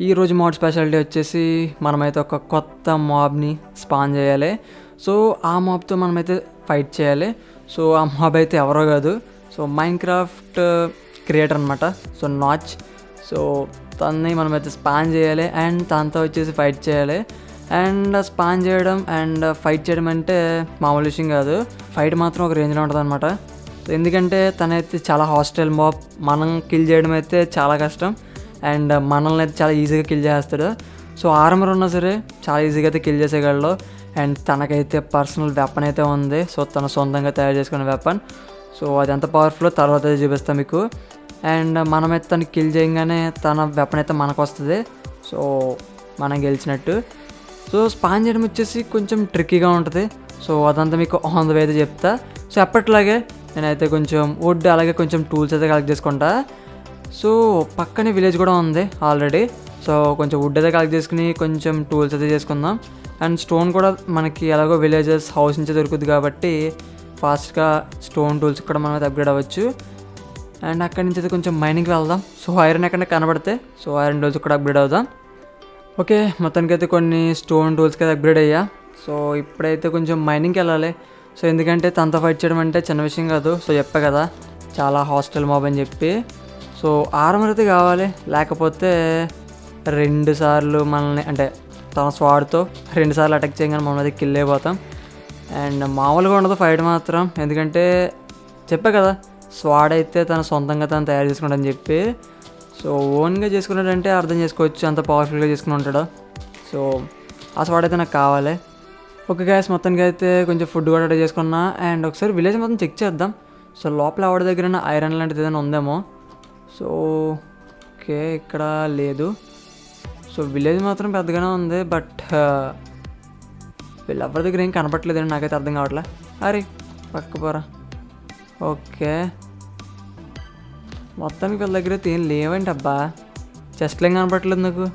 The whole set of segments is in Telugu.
ఈరోజు మోడ్ స్పెషాలిటీ వచ్చేసి మనమైతే ఒక కొత్త మాబ్ని స్పాన్ చేయాలి సో ఆ మాబ్తో మనమైతే ఫైట్ చేయాలి సో ఆ మాబ్ అయితే ఎవరో కాదు సో మైండ్ క్రాఫ్ట్ క్రియేటర్ అనమాట సో నాచ్ సో తన్ని మనమైతే స్పాన్ చేయాలి అండ్ తనతో వచ్చేసి ఫైట్ చేయాలి అండ్ స్పాన్ చేయడం అండ్ ఫైట్ చేయడం అంటే మామూలు విషయం కాదు ఫైట్ మాత్రం ఒక రేంజ్లో ఉంటుంది అనమాట ఎందుకంటే తనైతే చాలా హాస్టల్ మాబ్ మనం కిల్ చేయడం అయితే చాలా కష్టం అండ్ మనల్ని అయితే చాలా ఈజీగా కిల్ చేస్తాడు సో ఆర్మర్ ఉన్నా సరే చాలా ఈజీగా అయితే కిల్ చేసేయగలడు అండ్ తనకైతే పర్సనల్ వెపన్ అయితే ఉంది సో తన సొంతంగా తయారు చేసుకున్న వెపన్ సో అది ఎంత పవర్ఫుల్ తర్వాత అయితే చూపిస్తాను మీకు అండ్ మనమైతే తను కిల్ చేయగానే తన వెపన్ అయితే మనకు వస్తుంది సో మనం గెలిచినట్టు సో స్పాన్ చేయడం వచ్చేసి కొంచెం ట్రిక్కీగా ఉంటుంది సో అదంతా మీకు ఆన్ ద వే అయితే చెప్తా సో ఎప్పట్లాగే నేనైతే కొంచెం వుడ్ అలాగే కొంచెం టూల్స్ అయితే కలెక్ట్ చేసుకుంటా సో పక్కనే విలేజ్ కూడా ఉంది ఆల్రెడీ సో కొంచెం వుడ్ అయితే కలెక్ట్ చేసుకుని కొంచెం టూల్స్ అయితే చేసుకుందాం అండ్ స్టోన్ కూడా మనకి ఎలాగో విలేజెస్ హౌస్ నుంచి దొరుకుతుంది కాబట్టి ఫాస్ట్గా స్టోన్ టూల్స్ కూడా మనం అయితే అప్గ్రేడ్ అవ్వచ్చు అండ్ అక్కడి నుంచి అయితే కొంచెం మైనింగ్కి వెళ్దాం సో ఐరన్ ఎక్కడ కనబడితే సో ఐరన్ టూల్స్ కూడా అప్గ్రేడ్ అవుదాం ఓకే మొత్తానికి అయితే కొన్ని స్టోన్ టూల్స్కి అయితే అప్గ్రేడ్ అయ్యా సో ఇప్పుడైతే కొంచెం మైనింగ్కి వెళ్ళాలి సో ఎందుకంటే తనతో ఫైట్ చేయడం అంటే చిన్న విషయం కాదు సో చెప్పా కదా చాలా హాస్టల్ మాబ్ అని చెప్పి సో ఆర్మర్ అయితే కావాలి లేకపోతే రెండు సార్లు మనల్ని అంటే తన స్వాడ్తో రెండు సార్లు అటాక్ చేయగానే మనం అయితే కిల్ అయిపోతాం అండ్ మామూలుగా ఉండదు ఫైట్ మాత్రం ఎందుకంటే చెప్పా కదా స్వాడ్ అయితే తన సొంతంగా తను తయారు చేసుకుంటాడని చెప్పి సో ఓన్గా చేసుకున్నాడంటే అర్థం చేసుకోవచ్చు అంత పవర్ఫుల్గా చేసుకుని ఉంటాడు సో ఆ స్వాడ్ అయితే నాకు కావాలి ఓకే గ్యాస్ మొత్తానికి అయితే కొంచెం ఫుడ్ కూడా రెడీ చేసుకున్నా అండ్ ఒకసారి విలేజ్ మొత్తం చెక్ చేద్దాం సో లోపల ఆవిడ దగ్గర ఐరన్ లాంటిది ఏదైనా ఉందేమో సో ఓకే ఇక్కడ లేదు సో విలేజ్ మాత్రం పెద్దగానే ఉంది బట్ వీళ్ళెవరి దగ్గర ఏం కనపట్లేదండి నాకైతే అర్థం కావట్లే అరే పక్క పోరా ఓకే మొత్తానికి వీళ్ళ దగ్గర అయితే ఏం లేవండి అబ్బా చెస్ట్లు ఏం కనపట్లేదు నాకు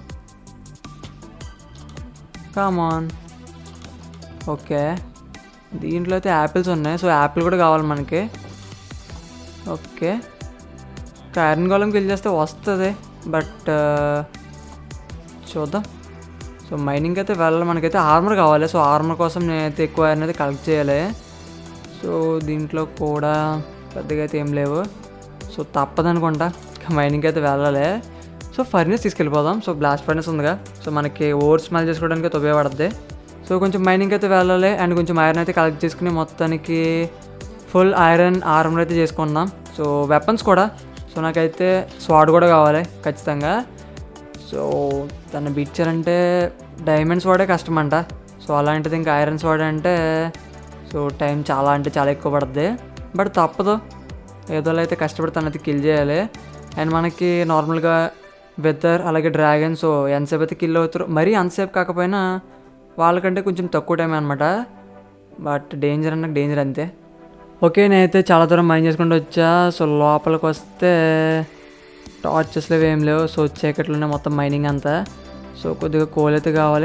కామాన్ ఓకే దీంట్లో అయితే యాపిల్స్ ఉన్నాయి సో యాపిల్ కూడా కావాలి మనకి ఓకే ఐరన్ గోళం కిల్ చేస్తే వస్తుంది బట్ చూద్దాం సో మైనింగ్ అయితే వెళ్ళాలి మనకైతే ఆర్మర్ కావాలి సో ఆర్మర్ కోసం నేనైతే ఎక్కువ ఐరన్ అయితే కలెక్ట్ చేయాలి సో దీంట్లో కూడా పెద్దగా అయితే ఏం లేవు సో తప్పదనుకుంటా మైనింగ్ అయితే వెళ్ళాలి సో ఫర్నెస్ తీసుకెళ్ళిపోదాం సో బ్లాస్ట్ ఫర్నెస్ ఉందిగా సో మనకి ఓవర్ స్మెల్ చేసుకోవడానికి అయితే ఉపయోగపడుద్ది సో కొంచెం మైనింగ్ అయితే వెళ్ళాలి అండ్ కొంచెం ఐరన్ అయితే కలెక్ట్ చేసుకుని మొత్తానికి ఫుల్ ఐరన్ ఆర్మర్ అయితే చేసుకుందాం సో వెపన్స్ కూడా సో నాకైతే స్వాడ్ కూడా కావాలి ఖచ్చితంగా సో తను బీట్ చేయాలంటే డైమండ్స్ వాడే కష్టం అంట సో అలాంటిది ఇంకా ఐరన్స్ వాడే అంటే సో టైం చాలా అంటే చాలా ఎక్కువ పడుతుంది బట్ తప్పదు ఏదో అయితే కష్టపడి తనైతే కిల్ చేయాలి అండ్ మనకి నార్మల్గా వెదర్ అలాగే డ్రాగన్ సో ఎంతసేపు అయితే కిల్ అవుతారు మరీ అంతసేపు కాకపోయినా వాళ్ళకంటే కొంచెం తక్కువ టైం అనమాట బట్ డేంజర్ అన్న డేంజర్ అంతే ఓకే నేనైతే చాలా దూరం మైండ్ చేసుకుంటూ వచ్చా సో లోపలికి వస్తే టార్చెస్లో ఏం లేవు సో చీకట్లోనే మొత్తం మైనింగ్ అంతా సో కొద్దిగా కోల్ అయితే కావాలి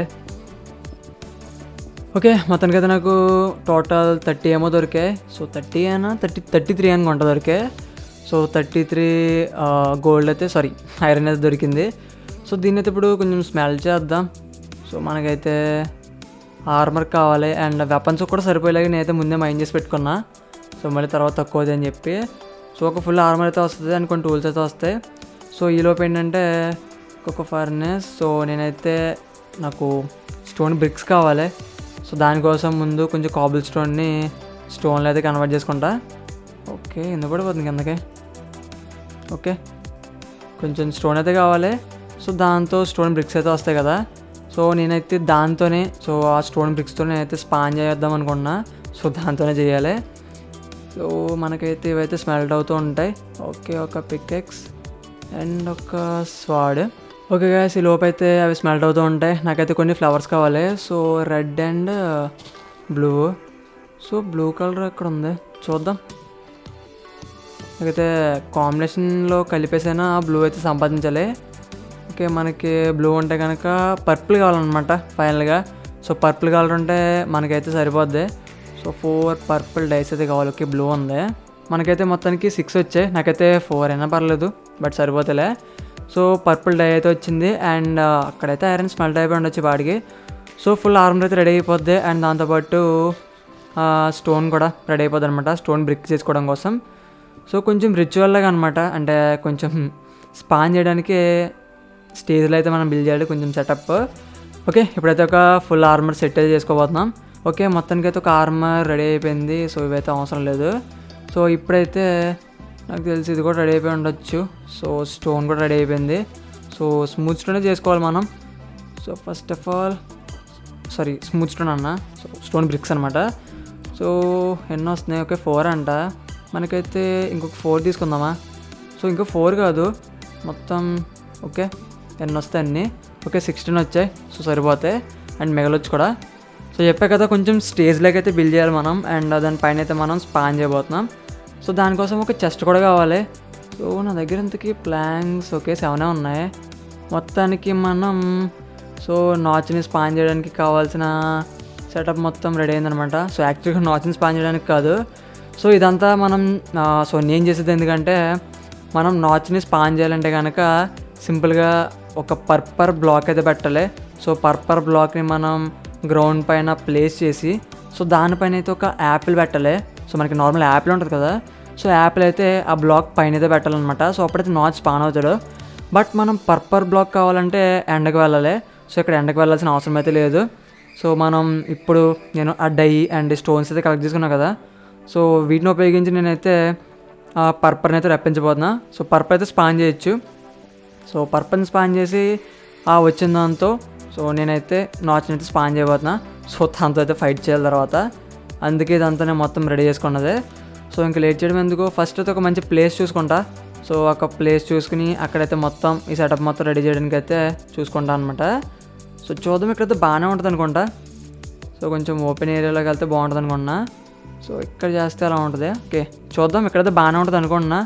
ఓకే మొత్తానికి అయితే నాకు టోటల్ థర్టీ ఏమో దొరికాయి సో థర్టీ అయినా థర్టీ థర్టీ త్రీ అనుకుంటా దొరికాయి సో థర్టీ త్రీ గోల్డ్ అయితే సారీ ఐరన్ అయితే దొరికింది సో దీన్ని అయితే ఇప్పుడు కొంచెం స్మెల్ చేద్దాం సో మనకైతే ఆర్మర్ కావాలి అండ్ వెపన్స్ కూడా సరిపోయేలాగా నేనైతే ముందే మైండ్ చేసి పెట్టుకున్నా సో మళ్ళీ తర్వాత తక్కువది అని చెప్పి సో ఒక ఫుల్ ఆర్మర్ అయితే వస్తుంది అండ్ కొన్ని టూల్స్ అయితే వస్తాయి సో ఈలోపు ఏంటంటే ఒక ఫర్నెస్ సో నేనైతే నాకు స్టోన్ బ్రిక్స్ కావాలి సో దానికోసం ముందు కొంచెం కాబుల్ స్టోన్ని స్టోన్లో అయితే కన్వర్ట్ చేసుకుంటా ఓకే ఎందుకు పడిపోతుంది కిందకి ఓకే కొంచెం స్టోన్ అయితే కావాలి సో దాంతో స్టోన్ బ్రిక్స్ అయితే వస్తాయి కదా సో నేనైతే దాంతోనే సో ఆ స్టోన్ బ్రిక్స్తో నేనైతే స్పాన్ చేద్దాం అనుకున్నా సో దాంతోనే చేయాలి సో మనకైతే ఇవైతే స్మెల్ట్ అవుతూ ఉంటాయి ఓకే ఒక పికెక్స్ అండ్ ఒక స్వాడ్ ఓకే గాయస్ ఈ లోపు అయితే అవి స్మెల్ట్ అవుతూ ఉంటాయి నాకైతే కొన్ని ఫ్లవర్స్ కావాలి so red and blue so blue colour ఎక్కడ ఉంది చూద్దాం నాకైతే కాంబినేషన్లో కలిపేసైనా బ్లూ అయితే సంపాదించాలి ఓకే మనకి బ్లూ ఉంటే కనుక పర్పుల్ కావాలన్నమాట ఫైనల్గా సో పర్పుల్ కలర్ ఉంటే మనకైతే సరిపోద్ది సో ఫోర్ పర్పుల్ డైస్ అయితే కావాలి ఓకే బ్లూ ఉంది మనకైతే మొత్తానికి సిక్స్ వచ్చాయి నాకైతే ఫోర్ అయినా పర్లేదు బట్ సరిపోతలే సో పర్పుల్ డై అయితే వచ్చింది అండ్ అక్కడైతే ఐరన్ స్మెల్ట్ అయిపోయి ఉండొచ్చు వాడికి సో ఫుల్ ఆర్మర్ అయితే రెడీ అయిపోద్ది అండ్ దాంతోపాటు స్టోన్ కూడా రెడీ అయిపోద్ది అనమాట స్టోన్ బ్రిక్ చేసుకోవడం కోసం సో కొంచెం రిచువల్గా అనమాట అంటే కొంచెం స్పాన్ చేయడానికి స్టేజ్లో అయితే మనం బిల్డ్ చేయాలి కొంచెం సెటప్ ఓకే ఇప్పుడైతే ఒక ఫుల్ ఆర్మర్ సెట్ అయితే చేసుకోబోతున్నాం ఓకే మొత్తానికి అయితే ఒక ఆర్మర్ రెడీ అయిపోయింది సో ఇవైతే అవసరం లేదు సో ఇప్పుడైతే నాకు తెలిసి ఇది కూడా రెడీ అయిపోయి ఉండొచ్చు సో స్టోన్ కూడా రెడీ అయిపోయింది సో స్మూత్ స్టోనే చేసుకోవాలి మనం so first of all sorry smooth stone అన్న సో స్టోన్ బ్రిక్స్ అనమాట సో ఎన్నో వస్తున్నాయి ఓకే ఫోర్ అంట మనకైతే ఇంకొక ఫోర్ తీసుకుందామా సో ఇంకో ఫోర్ కాదు మొత్తం ఓకే ఎన్ని వస్తాయి అన్నీ ఓకే సిక్స్టీన్ వచ్చాయి సో సరిపోతాయి అండ్ మిగలొచ్చు కూడా సో చెప్పా కదా కొంచెం స్టేజ్లోకి అయితే బిల్డ్ చేయాలి మనం అండ్ దానిపైన అయితే మనం స్పాన్ చేయబోతున్నాం సో దానికోసం ఒక చెస్ట్ కూడా కావాలి సో నా దగ్గర ఇంతకీ ప్లాంక్స్ ఓకే సెవెనే ఉన్నాయి మొత్తానికి మనం సో నాచ్ని స్పాన్ చేయడానికి కావాల్సిన సెటప్ మొత్తం రెడీ అయిందనమాట సో యాక్చువల్గా నాచ్ని స్పాన్ చేయడానికి కాదు సో ఇదంతా మనం ఆ, సో నేను చేసేది ఎందుకంటే మనం నాచ్ని స్పాన్ చేయాలంటే కనుక సింపుల్గా ఒక పర్పర్ బ్లాక్ అయితే పెట్టాలి సో పర్పర్ బ్లాక్ని మనం గ్రౌండ్ పైన ప్లేస్ చేసి సో దానిపైన అయితే ఒక యాపిల్ పెట్టాలి సో మనకి నార్మల్ యాపిల్ ఉంటుంది కదా సో యాపిల్ అయితే ఆ బ్లాక్ పైన అయితే పెట్టాలన్నమాట సో అప్పుడైతే నాచ్ స్పాన్ అవుతాడు బట్ మనం పర్పర్ బ్లాక్ కావాలంటే ఎండకు వెళ్ళాలి సో ఇక్కడ ఎండకు వెళ్ళాల్సిన అవసరం అయితే లేదు సో మనం ఇప్పుడు నేను ఆ డై అండ్ స్టోన్స్ అయితే కలెక్ట్ చేసుకున్నాను కదా సో వీటిని ఉపయోగించి నేనైతే ఆ పర్పర్ని అయితే రప్పించబోతున్నా సో పర్పర్ అయితే స్పాన్ చేయొచ్చు సో పర్పర్ని స్పాన్ చేసి ఆ వచ్చిన దాంతో సో నేనైతే నాచ్ని అయితే స్పాన్ చేయబోతున్నా సో దాంతో అయితే ఫైట్ చేయాలి తర్వాత అందుకే ఇదంతా నేను మొత్తం రెడీ చేసుకున్నదే సో ఇంకా లేట్ చేయడం ఎందుకు ఫస్ట్ అయితే ఒక మంచి ప్లేస్ చూసుకుంటా సో ఒక ప్లేస్ చూసుకుని అక్కడైతే మొత్తం ఈ సెటప్ మొత్తం రెడీ చేయడానికి అయితే చూసుకుంటా అనమాట సో చూద్దాం ఇక్కడైతే బాగానే ఉంటుంది అనుకుంటా సో కొంచెం ఓపెన్ ఏరియాలోకి వెళ్తే బాగుంటుంది అనుకుంటున్నా సో ఇక్కడ చేస్తే అలా ఉంటుంది ఓకే చూద్దాం ఇక్కడైతే బాగానే ఉంటుంది అనుకుంటున్నా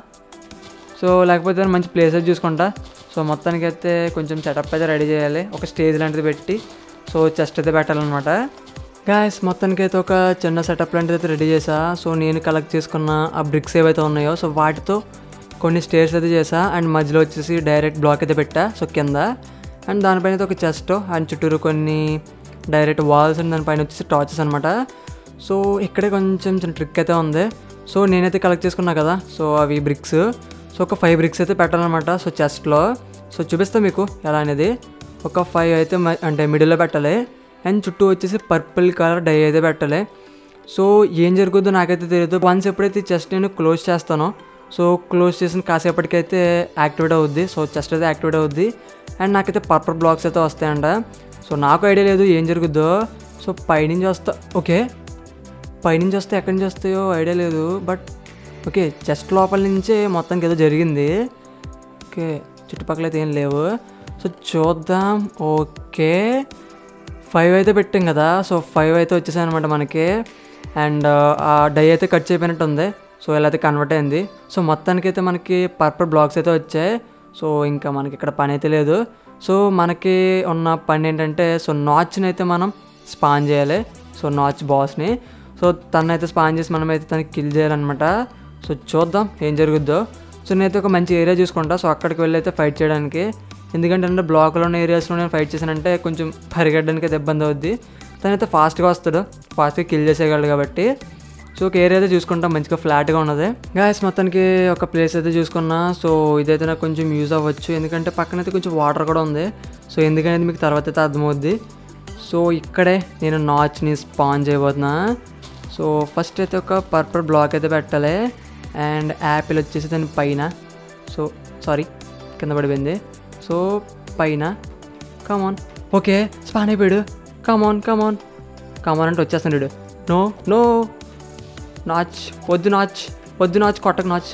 సో లేకపోతే మంచి ప్లేసెస్ చూసుకుంటా సో మొత్తానికి అయితే కొంచెం సెటప్ అయితే రెడీ చేయాలి ఒక స్టేజ్ లాంటిది పెట్టి సో చెస్ట్ అయితే పెట్టాలన్నమాట గాయస్ మొత్తానికి అయితే ఒక చిన్న సెటప్ లాంటిది అయితే రెడీ చేసా సో నేను కలెక్ట్ చేసుకున్న ఆ బ్రిక్స్ ఏవైతే ఉన్నాయో సో వాటితో కొన్ని స్టేర్స్ అయితే చేసా అండ్ మధ్యలో వచ్చేసి డైరెక్ట్ బ్లాక్ అయితే పెట్టా సో కింద అండ్ దానిపైన అయితే ఒక చెస్ట్ అండ్ చుట్టూరు కొన్ని డైరెక్ట్ వాల్స్ అండ్ దానిపైన వచ్చేసి టార్చెస్ అనమాట సో ఇక్కడే కొంచెం చిన్న ట్రిక్ అయితే ఉంది సో నేనైతే కలెక్ట్ చేసుకున్నా కదా సో అవి బ్రిక్స్ సో ఒక ఫైవ్ బ్రిక్స్ అయితే పెట్టాలన్నమాట సో చెస్ట్లో సో చూపిస్తా మీకు ఎలా అనేది ఒక ఫైవ్ అయితే మ- అంటే మిడిల్లో పెట్టాలి అండ్ చుట్టూ వచ్చేసి పర్పుల్ కలర్ డై అయితే పెట్టాలి సో ఏం జరుగుతుందో నాకైతే తెలియదు వన్స్ ఎప్పుడైతే చెస్ట్ నేను క్లోజ్ చేస్తానో సో క్లోజ్ చేసిన కాసేపటికైతే యాక్టివేట్ అవుద్ది సో చెస్ట్ అయితే యాక్టివేట్ అవుద్ది అండ్ నాకైతే పర్పల్ బ్లాక్స్ అయితే వస్తాయంట సో నాకు ఐడియా లేదు ఏం జరుగుద్దో సో పైనుంచి వస్తా ఓకే పైనుంచి వస్తే ఎక్కడి నుంచి వస్తాయో ఐడియా లేదు బట్ ఓకే చెస్ట్ లోపల నుంచే మొత్తానికి ఏదో జరిగింది ఓకే చుట్టుపక్కల అయితే ఏం లేవు సో చూద్దాం ఓకే ఫైవ్ అయితే పెట్టాం కదా సో ఫైవ్ అయితే వచ్చేసాయి అనమాట మనకి అండ్ ఆ డై అయితే కట్ చేయపోయినట్టు ఉంది సో ఇలా అయితే కన్వర్ట్ అయింది సో మొత్తానికి అయితే మనకి పర్పల్ బ్లాక్స్ అయితే వచ్చాయి సో ఇంకా మనకి ఇక్కడ పని అయితే లేదు సో మనకి ఉన్న పని ఏంటంటే సో నాచ్ని అయితే మనం స్పాన్ చేయాలి సో నాచ్ బాస్ని సో తనైతే స్పాన్ చేసి మనం అయితే తనకి కిల్ చేయాలన్నమాట సో చూద్దాం ఏం జరుగుద్దో సో నేనైతే ఒక మంచి ఏరియా చూసుకుంటా సో అక్కడికి వెళ్ళి అయితే ఫైట్ చేయడానికి ఎందుకంటే అంటే బ్లాక్లో ఉన్న ఏరియాస్లో నేను ఫైట్ చేశానంటే కొంచెం పరిగెట్టడానికి అయితే ఇబ్బంది అవుద్ది తనైతే ఫాస్ట్గా వస్తాడు ఫాస్ట్గా కిల్ చేసేయగలడు కాబట్టి సో ఒక ఏరియా అయితే చూసుకుంటాం మంచిగా ఫ్లాట్గా ఉన్నది గాయస్ మొత్తానికి ఒక ప్లేస్ అయితే చూసుకున్నా సో ఇదైతే నాకు కొంచెం యూజ్ అవ్వచ్చు ఎందుకంటే పక్కన అయితే కొంచెం వాటర్ కూడా ఉంది సో ఎందుకనేది మీకు తర్వాత అయితే అర్థమవుద్ది సో ఇక్కడే నేను నాచ్ని స్పాన్ చేయబోతున్నా సో ఫస్ట్ అయితే ఒక పర్పల్ బ్లాక్ అయితే పెట్టాలి అండ్ యాపిల్ వచ్చేసి దాని పైన సో సారీ కింద పడిపోయింది సో పైన కమాన్ ఓకే స్పాన్ అయిపోయాడు కమాన్ కమాన్ కమాన్ అంటే వచ్చేస్తున్నాడు నో నో నాచ్ వద్దు నాచ్ వద్దు నాచ్ కొట్టకు నాచ్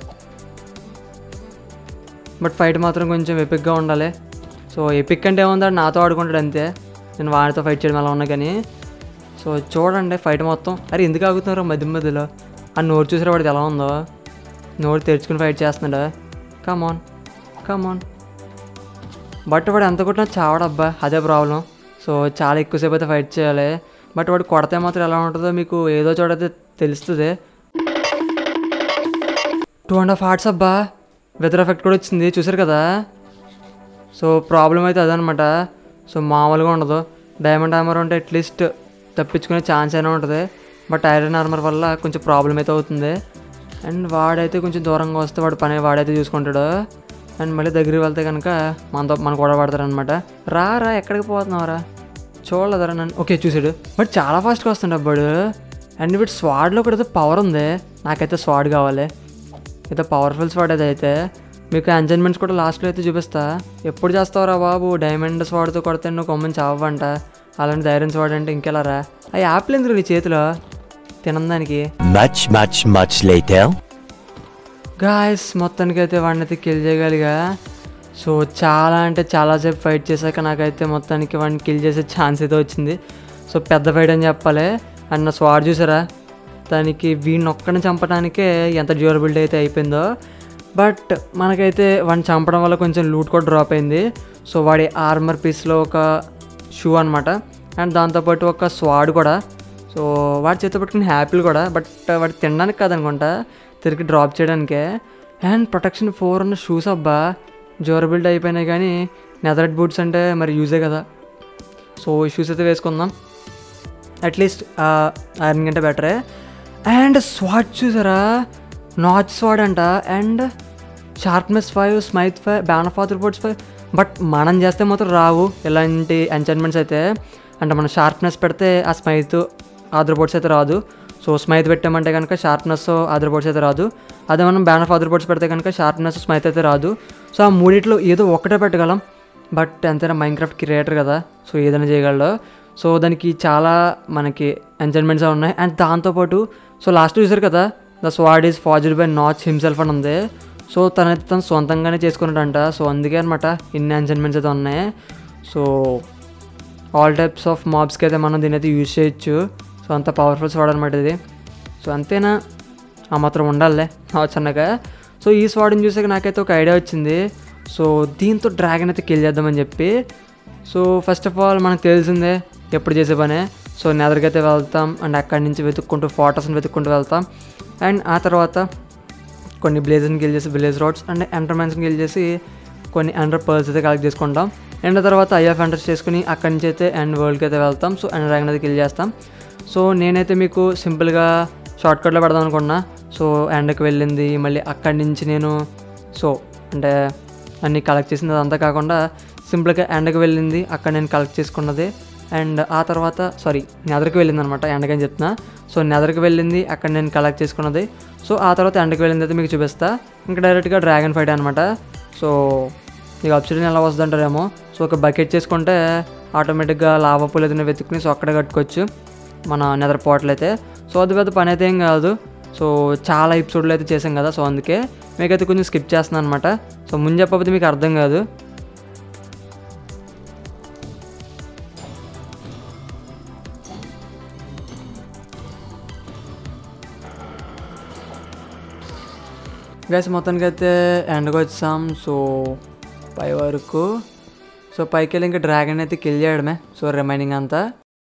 బట్ ఫైట్ మాత్రం కొంచెం ఎపిక్గా ఉండాలి సో ఎపిక్ అంటే ఏముందా నాతో ఆడుకుంటాడు అంతే నేను వాడితో ఫైట్ చేయడం ఎలా ఉన్నా కానీ సో చూడండి ఫైట్ మొత్తం అరే ఎందుకు ఆగుతున్నారు మధ్య మధ్యలో ఆ నోరు చూసారా వాడిది ఎలా ఉందో నోరు తెరుచుకుని ఫైట్ చేస్తున్నాడు కమాన్ కమాన్ బట్ వాడు ఎంత కొట్టినా చావడబ్బా అదే ప్రాబ్లం సో చాలా ఎక్కువసేపు అయితే ఫైట్ చేయాలి బట్ వాడు కొడితే మాత్రం ఎలా ఉంటుందో మీకు ఏదో చోటైతే తెలుస్తుంది టూ అండ్ హాఫ్ హార్ట్స్ అబ్బా వెదర్ ఎఫెక్ట్ కూడా వచ్చింది చూసారు కదా సో ప్రాబ్లం అయితే అదనమాట సో మామూలుగా ఉండదు డైమండ్ ఆర్మర్ ఉంటే అట్లీస్ట్ తప్పించుకునే ఛాన్స్ అయినా ఉంటుంది బట్ ఐరన్ ఆర్మర్ వల్ల కొంచెం ప్రాబ్లం అయితే అవుతుంది అండ్ వాడైతే కొంచెం దూరంగా వస్తే వాడు పని వాడైతే చూసుకుంటాడు అండ్ మళ్ళీ దగ్గరికి వెళ్తే కనుక మనతో మన కూడా పడతారనమాట రా రా ఎక్కడికి పోతున్నావురా చూడలేదరా నన్ను ఓకే చూసాడు బట్ చాలా ఫాస్ట్గా వస్తుండే అబ్బాడు అండ్ వీటి స్వాడ్లో కూడా ఏదో పవర్ ఉంది నాకైతే స్వాడ్ కావాలి ఏదో పవర్ఫుల్ స్వాడ్ అది అయితే మీకు ఎంజాయ్మెంట్స్ కూడా లాస్ట్లో అయితే చూపిస్తా ఎప్పుడు చేస్తావురా బాబు డైమండ్ స్వాడ్తో కొడితే నువ్వు కొమ్మని చావంట అలాంటి ధైర్యం స్వాడ్ అంటే ఇంకెలా రా ఆ యాప్లు ఎందుకు నీ చేతిలో తినందానికి Much, much, much later. Guys మొత్తానికి అయితే వాడిని అయితే కిల్ చేయగలిగా సో చాలా అంటే చాలాసేపు ఫైట్ చేశాక నాకైతే మొత్తానికి వాడిని కిల్ చేసే ఛాన్స్ అయితే వచ్చింది సో పెద్ద ఫైట్ అని చెప్పాలి అండ్ నా స్వాడ్ చూసారా దానికి వీడిని ఒక్కడిని చంపడానికే ఎంత డ్యూరబిలిటీ అయితే అయిపోయిందో బట్ మనకైతే వాడిని చంపడం వల్ల కొంచెం లూట్ కూడా డ్రాప్ అయింది సో వాడి ఆర్మర్ పీస్లో ఒక షూ అనమాట అండ్ దాంతోపాటు ఒక స్వాడ్ కూడా సో వాడి చేతితో పట్టుకుని హ్యాపీలు కూడా బట్ వాడు తినడానికి కాదనుకుంటా తిరిగి డ్రాప్ చేయడానికే అండ్ ప్రొటెక్షన్ ఫోర్ ఉన్న షూస్ అబ్బా డ్యూరబిలిటీ అయిపోయినాయి కానీ నెదరెడ్ బూట్స్ అంటే మరి యూజే కదా సో ఈ షూస్ అయితే వేసుకుందాం అట్లీస్ట్ ఐరన్ కంటే బెటరే అండ్ స్వాట్ చూసారా నాచ్ స్వాడ్ అంట and sharpness five smite five bane of arthropods five but మనం చేస్తే మాత్రం రావు ఇలాంటి ఎంచైన్మెంట్స్ అయితే అంటే మనం షార్ప్నెస్ పెడితే ఆ స్మైత్ ఆథర్ బోర్డ్స్ అయితే రాదు సో స్మైత్ పెట్టామంటే కనుక షార్ప్నెస్ ఆథర్ బోర్డ్స్ అయితే రాదు అదే మనం బ్యాన్ ఆఫ్ ఆథర్ బోర్డ్స్ పెడితే కనుక షార్ప్నెస్ స్మైత్ అయితే రాదు సో ఆ మూడిట్లో ఏదో ఒకటే పెట్టగలం బట్ ఎంతైనా మైండ్ క్రాఫ్ట్ క్రియేటర్ కదా సో ఏదైనా చేయగలడు సో దానికి చాలా మనకి ఎంజాయ్మెంట్స్ ఉన్నాయి అండ్ దాంతోపాటు సో లాస్ట్ చూసారు కదా the sword is forged by Notch himself అని ఉంది సో తనైతే తను సొంతంగానే చేసుకున్నాడంట సో అందుకే అనమాట ఇన్ని ఎంజాయ్మెంట్స్ అయితే ఉన్నాయి సో ఆల్ టైప్స్ ఆఫ్ మాబ్స్కి అయితే మనం దీని అయితే యూజ్ చేయొచ్చు సో అంత పవర్ఫుల్ స్వాడ్ అనమాట ఇది సో అంతేనా ఆ మాత్రం ఉండాలే వచ్చన్నాక సో ఈ స్వాడ్ని చూసాక నాకైతే ఒక ఐడియా వచ్చింది సో దీంతో డ్రాగన్ అయితే కిల్ చేద్దామని చెప్పి సో ఫస్ట్ ఆఫ్ ఆల్ మనకు తెలిసిందే ఎప్పుడు చేసే పనే సో నెదర్కి అయితే వెళ్తాం అండ్ అక్కడి నుంచి వెతుక్కుంటూ ఫోటోస్ని వెతుక్కుంటూ వెళ్తాం అండ్ ఆ తర్వాత కొన్ని బ్లేజర్ని గిల్ చేసి బ్లేజ్ రాడ్స్ అండ్ ఎంటర్మెన్స్ని గిల్ చేసి కొన్ని ఎండర్ పర్ల్స్ అయితే కలెక్ట్ చేసుకుంటాం అండ్ తర్వాత ఐఎఫ్ ఎంటర్స్ చేసుకుని అక్కడి నుంచి అయితే ఎండ్ వరల్డ్కి అయితే వెళ్తాం సో ఎండ్ డ్రాగన్ అయితే కిల్ చేస్తాం సో నేనైతే మీకు సింపుల్గా షార్ట్కట్లో పెడదాం అనుకున్నా సో ఎండకి వెళ్ళింది మళ్ళీ అక్కడి నుంచి నేను సో అంటే అన్నీ కలెక్ట్ చేసింది అదంతా కాకుండా సింపుల్గా ఎండకి వెళ్ళింది అక్కడ నేను కలెక్ట్ చేసుకున్నది అండ్ ఆ తర్వాత సారీ నెదర్కి వెళ్ళింది అనమాట ఎండకని చెప్తున్నా సో నెదర్కి వెళ్ళింది అక్కడ నేను కలెక్ట్ చేసుకున్నది సో ఆ తర్వాత ఎండకి వెళ్ళింది అయితే మీకు చూపిస్తా ఇంకా డైరెక్ట్గా డ్రాగన్ ఫైట్ అనమాట సో మీకు అప్సిడెంట్ ఎలా వస్తుంది అంటారేమో సో ఒక బకెట్ చేసుకుంటే ఆటోమేటిక్గా లావా పూలు ఏదైనా వెతుక్కుని సో అక్కడే కట్టుకోవచ్చు మన నెదర్ పోర్టల్ అయితే సో అది పెద్ద పని అయితే ఏం కాదు సో చాలా ఎపిసోడ్లు అయితే చేసాం కదా సో అందుకే మీకైతే కొంచెం స్కిప్ చేస్తున్నాను అనమాట సో ముందు చెప్పకపోతే మీకు అర్థం కాదు గైస్ మొత్తానికి అయితే ఎండకు వచ్చాం సో పై వరకు సో పైకి వెళ్ళి ఇంకా డ్రాగన్ అయితే కిల్ చేయడమే సో రిమైనింగ్ అంతా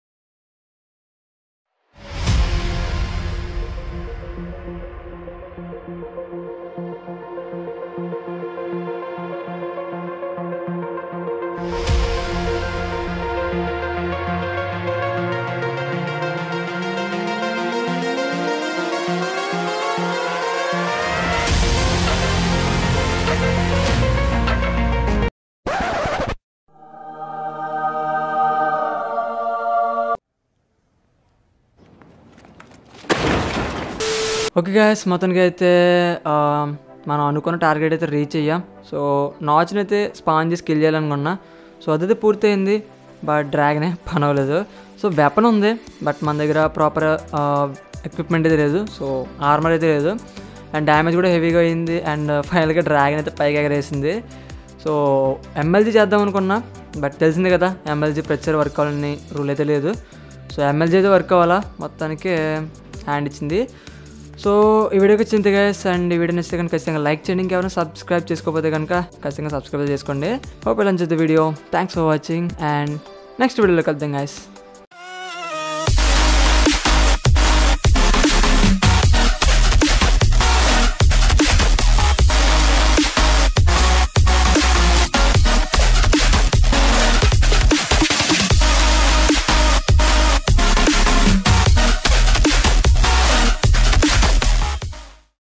ఓకే గాయస్ మొత్తానికి అయితే ఆ, మనం అనుకున్న టార్గెట్ అయితే రీచ్ అయ్యాం సో నాచ్ని అయితే స్పాన్ చేసి కిల్ చేయాలనుకున్నా సో అదైతే పూర్తయింది బట్ డ్రాగనే పని అవ్వలేదు సో వెపన్ ఉంది బట్ మన దగ్గర ప్రాపర్ ఎక్విప్మెంట్ అయితే లేదు సో ఆర్మర్ అయితే లేదు అండ్ డ్యామేజ్ కూడా హెవీగా అయింది అండ్ ఫైనల్గా డ్రాగన్ అయితే పైకి ఎగరేసింది సో ఎమ్మెల్జీ చేద్దాం అనుకున్నా బట్ తెలిసింది కదా ఎమ్మెల్జీ ప్రతిసారి వర్క్ అవ్వాలని రూల్ అయితే లేదు సో ఎమ్మెల్జీ అయితే వర్క్ అవ్వాలా మొత్తానికి హ్యాండ్ ఇచ్చింది సో ఈ వీడియోకి వచ్చింది గైస్ అండ్ ఈ వీడియో నచ్చితే కనుక ఖచ్చితంగా లైక్ చేయండి ఇంకెవరైనా సబ్స్క్రైబ్ చేసుకోకపోతే కనుక ఖచ్చితంగా సబ్స్క్రైబ్ చేసుకోండి హోప్ ఇలా నచ్చుతుంది video thanks for watching and next వీడియోలో కలుద్దాం గైస్